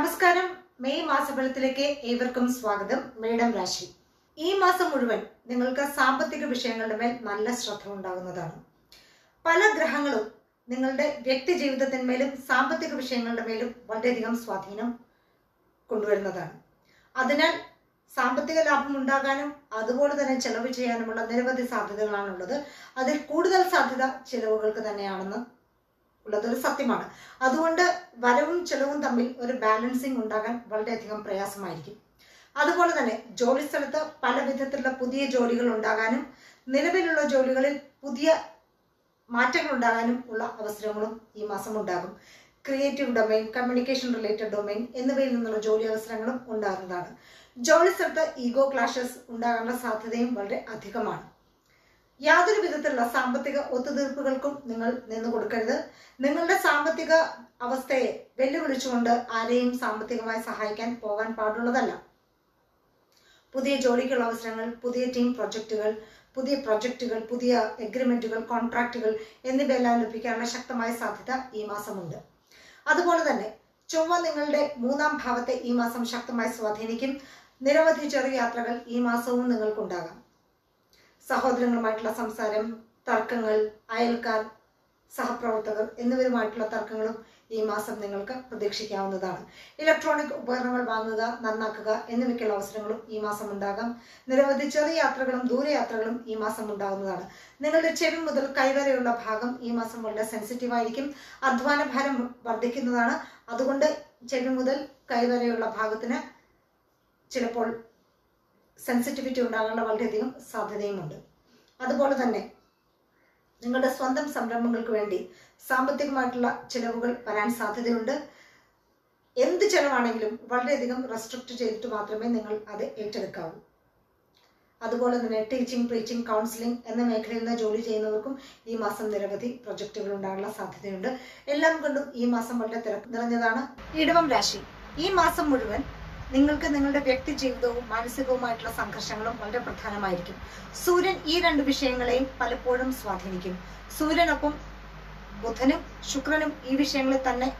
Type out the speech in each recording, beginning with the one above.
നമസ്കാരം മെയ് മാസഫലത്തിലേക്ക് ഏവർക്കും സ്വാഗതം മേഡം രാശി ഈ മാസം മുഴുവൻ നിങ്ങൾക്ക് സാമ്പത്തിക വിഷയങ്ങളുടെ മേൽ നല്ല ശ്രദ്ധ ഉണ്ടാകുന്നതാണ് പല ഗ്രഹങ്ങളും നിങ്ങളുടെ വ്യക്തി ജീവിതത്തിന്മേലും സാമ്പത്തിക വിഷയങ്ങളുടെ മേലും വളരെയധികം സ്വാധീനം കൊണ്ടുവരുന്നതാണ് അതിനാൽ സാമ്പത്തിക ലാഭം ഉണ്ടാകാനും അതുപോലെ തന്നെ ചെലവ് ചെയ്യാനുമുള്ള നിരവധി സാധ്യതകളാണുള്ളത് അതിൽ കൂടുതൽ സാധ്യത ചെലവുകൾക്ക് തന്നെയാണെന്ന് ഉള്ളതൊരു സത്യമാണ് അതുകൊണ്ട് വരവും ചെലവും തമ്മിൽ ഒരു ബാലൻസിങ് ഉണ്ടാകാൻ വളരെയധികം പ്രയാസമായിരിക്കും അതുപോലെ തന്നെ ജോലി സ്ഥലത്ത് പല വിധത്തിലുള്ള പുതിയ ജോലികൾ ഉണ്ടാകാനും നിലവിലുള്ള ജോലികളിൽ പുതിയ മാറ്റങ്ങൾ ഉണ്ടാകാനും ഉള്ള അവസരങ്ങളും ഈ മാസം ഉണ്ടാകും creative domain communication related domain എന്നിവയിൽ നിന്നുള്ള ജോലി അവസരങ്ങളും ഉണ്ടാകുന്നതാണ് ജോലി സ്ഥലത്ത് ഈഗോ ക്ലാഷസ് ഉണ്ടാകാനുള്ള സാധ്യതയും വളരെ അധികമാണ് യാതൊരു വിധത്തിലുള്ള സാമ്പത്തിക ഒത്തുതീർപ്പുകൾക്കും നിങ്ങൾ നിന്നു കൊടുക്കരുത് നിങ്ങളുടെ സാമ്പത്തിക അവസ്ഥയെ വെല്ലുവിളിച്ചുകൊണ്ട് ആരെയും സാമ്പത്തികമായി സഹായിക്കാൻ പോകാൻ പാടുള്ളതല്ല പുതിയ ജോലിക്കുള്ള അവസരങ്ങൾ പുതിയ ടീം പ്രൊജക്റ്റുകൾ പുതിയ പ്രൊജക്റ്റുകൾ പുതിയ എഗ്രിമെന്റുകൾ കോൺട്രാക്റ്റുകൾ എന്നിവയെല്ലാം ലഭിക്കാനുള്ള ശക്തമായ സാധ്യത ഈ മാസമുണ്ട് അതുപോലെ തന്നെ ചൊവ്വ നിങ്ങളുടെ മൂന്നാം ഭാവത്തെ ഈ മാസം ശക്തമായി സ്വാധീനിക്കും നിരവധി ചെറിയ യാത്രകൾ ഈ മാസവും നിങ്ങൾക്കുണ്ടാകാം സഹോദരങ്ങളുമായിട്ടുള്ള സംസാരം തർക്കങ്ങൾ അയൽക്കാർ സഹപ്രവർത്തകർ എന്നിവരുമായിട്ടുള്ള തർക്കങ്ങളും ഈ മാസം നിങ്ങൾക്ക് പ്രതീക്ഷിക്കാവുന്നതാണ് ഇലക്ട്രോണിക് ഉപകരണങ്ങൾ വാങ്ങുക നന്നാക്കുക എന്നിവയ്ക്കുള്ള അവസരങ്ങളും ഈ മാസം ഉണ്ടാകാം നിരവധി ചെറിയ യാത്രകളും ദൂരയാത്രകളും ഈ മാസം ഉണ്ടാകുന്നതാണ് നിങ്ങളുടെ ചെവി മുതൽ കൈവരെയുള്ള ഭാഗം ഈ മാസം വളരെ സെൻസിറ്റീവ് ആയിരിക്കും അധ്വാന ഭാരം വർദ്ധിക്കുന്നതാണ് അതുകൊണ്ട് ചെവി മുതൽ കൈവരെയുള്ള ഭാഗത്തിന് ചിലപ്പോൾ സെൻസിറ്റിവിറ്റി ഉണ്ടാകാനുള്ള വളരെയധികം സാധ്യതയുമുണ്ട് അതുപോലെ തന്നെ നിങ്ങളുടെ സ്വന്തം സംരംഭങ്ങൾക്ക് വേണ്ടി സാമ്പത്തികമായിട്ടുള്ള ചിലവുകൾ വരാൻ സാധ്യതയുണ്ട് എന്ത് ചിലവാണെങ്കിലും വളരെയധികം റെസ്ട്രിക്റ്റ് ചെയ്തിട്ട് മാത്രമേ നിങ്ങൾ അത് ഏറ്റെടുക്കാവൂ അതുപോലെ തന്നെ ടീച്ചിങ് പ്രീച്ചിങ് കൗൺസിലിംഗ് എന്ന മേഖലയിൽ നിന്ന് ജോലി ചെയ്യുന്നവർക്കും ഈ മാസം നിരവധി പ്രൊജക്റ്റുകൾ ഉണ്ടാകാനുള്ള സാധ്യതയുണ്ട് എല്ലാം കൊണ്ടും ഈ മാസം വളരെ തിരക്ക് നിറഞ്ഞതാണ് ഇടവം രാശി ഈ മാസം മുഴുവൻ നിങ്ങൾക്ക് നിങ്ങളുടെ വ്യക്തി ജീവിതവും മാനസികവുമായിട്ടുള്ള സംഘർഷങ്ങളും വളരെ പ്രധാനമായിരിക്കും സൂര്യൻ ഈ രണ്ട് വിഷയങ്ങളെയും പലപ്പോഴും സ്വാധീനിക്കും സൂര്യനൊപ്പം ബുധനും ശുക്രനും ഈ വിഷയങ്ങളിൽ തന്നെ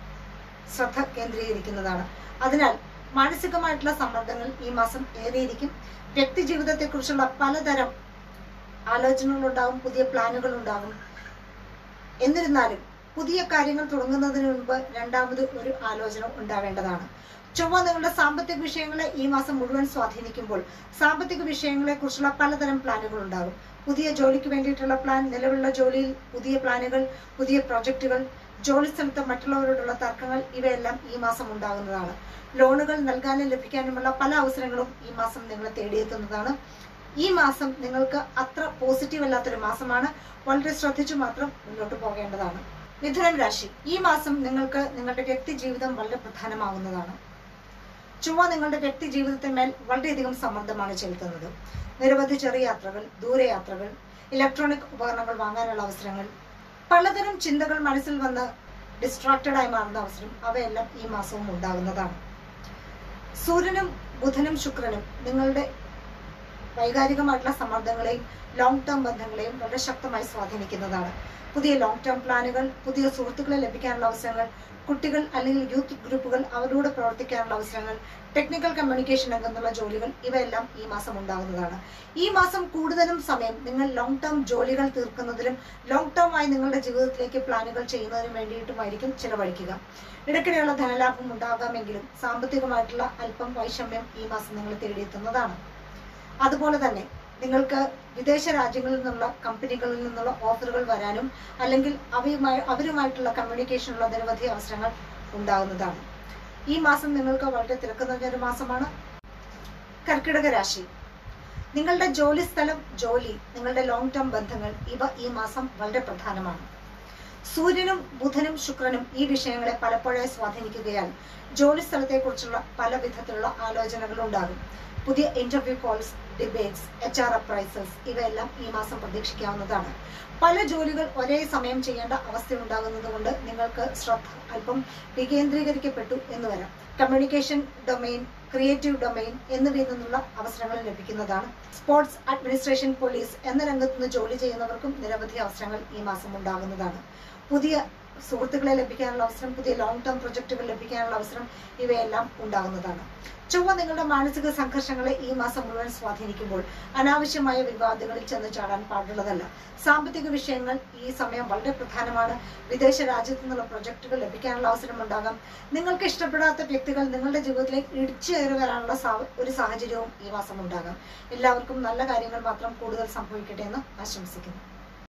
ശ്രദ്ധ കേന്ദ്രീകരിക്കുന്നതാണ് അതിനാൽ മാനസികമായിട്ടുള്ള സമ്മർദ്ദങ്ങൾ ഈ മാസം ഏറെയിരിക്കും വ്യക്തി ജീവിതത്തെക്കുറിച്ചുള്ള പലതരം ആലോചനകളുണ്ടാകും പുതിയ പ്ലാനുകൾ ഉണ്ടാകും എന്നിരുന്നാലും പുതിയ കാര്യങ്ങൾ തുടങ്ങുന്നതിന് മുൻപ് രണ്ടാമത് ഒരു ആലോചന ഉണ്ടാവേണ്ടതാണ് ചൊവ്വ നിങ്ങളുടെ സാമ്പത്തിക വിഷയങ്ങളെ ഈ മാസം മുഴുവൻ സ്വാധീനിക്കുമ്പോൾ സാമ്പത്തിക വിഷയങ്ങളെ കുറിച്ചുള്ള പലതരം പ്ലാനുകൾ ഉണ്ടാകും പുതിയ ജോലിക്ക് വേണ്ടിയിട്ടുള്ള പ്ലാൻ നിലവിലുള്ള ജോലിയിൽ പുതിയ പ്ലാനുകൾ പുതിയ പ്രൊജക്റ്റുകൾ ജോലി സ്ഥലത്ത് മറ്റുള്ളവരോടുള്ള തർക്കങ്ങൾ ഇവയെല്ലാം ഈ മാസം ഉണ്ടാകുന്നതാണ് ലോണുകൾ നൽകാനും ലഭിക്കാനുമുള്ള പല അവസരങ്ങളും ഈ മാസം നിങ്ങളെ തേടിയെത്തുന്നതാണ് ഈ മാസം നിങ്ങൾക്ക് അത്ര പോസിറ്റീവ് അല്ലാത്തൊരു മാസമാണ് വളരെ ശ്രദ്ധിച്ചു മാത്രം മുന്നോട്ട് പോകേണ്ടതാണ് മിഥുനം രാശി ഈ മാസം നിങ്ങൾക്ക് നിങ്ങളുടെ വ്യക്തി ജീവിതം വളരെ പ്രധാനമാകുന്നതാണ് ചൊവ്വ നിങ്ങളുടെ വ്യക്തി ജീവിതത്തിന്മേൽ വളരെയധികം സമ്മർദ്ദമാണ് ചെലുത്തുന്നത് നിരവധി ചെറിയ യാത്രകൾ ദൂരയാത്രകൾ ഇലക്ട്രോണിക് ഉപകരണങ്ങൾ വാങ്ങാനുള്ള അവസരങ്ങൾ പലതരം ചിന്തകൾ മനസ്സിൽ വന്ന് ഡിസ്ട്രാക്റ്റഡ് ആയി മാറുന്ന അവസരം അവയെല്ലാം ഈ മാസവും ഉണ്ടാകുന്നതാണ് സൂര്യനും ബുധനും ശുക്രനും നിങ്ങളുടെ വൈകാരികമായിട്ടുള്ള സമ്മർദ്ദങ്ങളെയും ലോങ് ടേം ബന്ധങ്ങളെയും വളരെ ശക്തമായി സ്വാധീനിക്കുന്നതാണ് പുതിയ ലോങ് ടേം പ്ലാനുകൾ പുതിയ സുഹൃത്തുക്കളെ ലഭിക്കാനുള്ള അവസരങ്ങൾ കുട്ടികൾ അല്ലെങ്കിൽ യൂത്ത് ഗ്രൂപ്പുകൾ അവരോട് പ്രവർത്തിക്കാനുള്ള അവസരങ്ങൾ ടെക്നിക്കൽ കമ്മ്യൂണിക്കേഷൻ രംഗത്തുള്ള ജോലികൾ ഇവയെല്ലാം ഈ മാസം ഉണ്ടാകുന്നതാണ് ഈ മാസം കൂടുതലും സമയം നിങ്ങൾ ലോങ് ടേം ജോലികൾ തീർക്കുന്നതിലും ലോങ് ടേം ആയി നിങ്ങളുടെ ജീവിതത്തിലേക്ക് പ്ലാനുകൾ ചെയ്യുന്നതിനും വേണ്ടിയിട്ടുമായിരിക്കും ചിലവഴിക്കുക ഇടയ്ക്കിടെയുള്ള ധനലാഭം ഉണ്ടാകാമെങ്കിലും സാമ്പത്തികമായിട്ടുള്ള അല്പം വൈഷമ്യം ഈ മാസം നിങ്ങൾ തേടിയെത്തുന്നതാണ് അതുപോലെ തന്നെ നിങ്ങൾക്ക് വിദേശ രാജ്യങ്ങളിൽ നിന്നുള്ള കമ്പനികളിൽ നിന്നുള്ള ഓഫറുകൾ വരാനും അല്ലെങ്കിൽ അവയുമായി അവരുമായിട്ടുള്ള കമ്മ്യൂണിക്കേഷനുള്ള നിരവധി അവസരങ്ങൾ ഉണ്ടാകുന്നതാണ് ഈ മാസം നിങ്ങൾക്ക് വളരെ തിരക്ക് നിറഞ്ഞൊരു മാസമാണ് കർക്കിടക രാശി നിങ്ങളുടെ ജോലി സ്ഥലം ജോലി നിങ്ങളുടെ ലോങ് ടേം ബന്ധങ്ങൾ ഇവ ഈ മാസം വളരെ പ്രധാനമാണ് സൂര്യനും ബുധനും ശുക്രനും ഈ വിഷയങ്ങളെ പലപ്പോഴായി സ്വാധീനിക്കുകയാൽ ജോലി സ്ഥലത്തെക്കുറിച്ചുള്ള പല വിധത്തിലുള്ള ആലോചനകൾ ഉണ്ടാകും പുതിയ interview calls debates H R appraisals ഇവയെല്ലാം ഈ മാസം പ്രതീക്ഷിക്കാവുന്നതാണ് പല ജോലികൾ ഒരേ സമയം ചെയ്യേണ്ട അവസ്ഥയുണ്ടാകുന്നത് കൊണ്ട് നിങ്ങൾക്ക് ശ്രദ്ധ അല്പം വികേന്ദ്രീകരിക്കപ്പെട്ടു എന്ന് വരാം കമ്മ്യൂണിക്കേഷൻ ഡൊമൈൻ ക്രിയേറ്റീവ് ഡൊമൈൻ എന്നിവയിൽ നിന്നുള്ള അവസരങ്ങൾ ലഭിക്കുന്നതാണ് സ്പോർട്സ് അഡ്മിനിസ്ട്രേഷൻ പോലീസ് എന്ന രംഗത്ത് നിന്ന് ജോലി ചെയ്യുന്നവർക്കും നിരവധി അവസരങ്ങൾ ഈ മാസം ഉണ്ടാകുന്നതാണ് പുതിയ സുഹൃത്തുക്കളെ ലഭിക്കാനുള്ള അവസരം പുതിയ ലോങ് ടേം പ്രൊജക്ടുകൾ ലഭിക്കാനുള്ള അവസരം ഇവയെല്ലാം ഉണ്ടാകുന്നതാണ് ചൊവ്വ നിങ്ങളുടെ മാനസിക സംഘർഷങ്ങളെ ഈ മാസം മുഴുവൻ സ്വാധീനിക്കുമ്പോൾ അനാവശ്യമായ വിവാദങ്ങളിൽ ചെന്ന് ചാടാൻ പാടുള്ളതല്ല സാമ്പത്തിക വിഷയങ്ങൾ ഈ സമയം വളരെ പ്രധാനമാണ് വിദേശ രാജ്യത്തു നിന്നുള്ള പ്രൊജക്ടുകൾ ലഭിക്കാനുള്ള അവസരം ഉണ്ടാകാം നിങ്ങൾക്ക് ഇഷ്ടപ്പെടാത്ത വ്യക്തികൾ നിങ്ങളുടെ ജീവിതത്തിലേക്ക് ഇടിച്ചു കയറി വരാനുള്ള സാ- ഒരു സാഹചര്യവും ഈ മാസം ഉണ്ടാകാം എല്ലാവർക്കും നല്ല കാര്യങ്ങൾ മാത്രം കൂടുതൽ സംഭവിക്കട്ടെ എന്ന് ആശംസിക്കുന്നു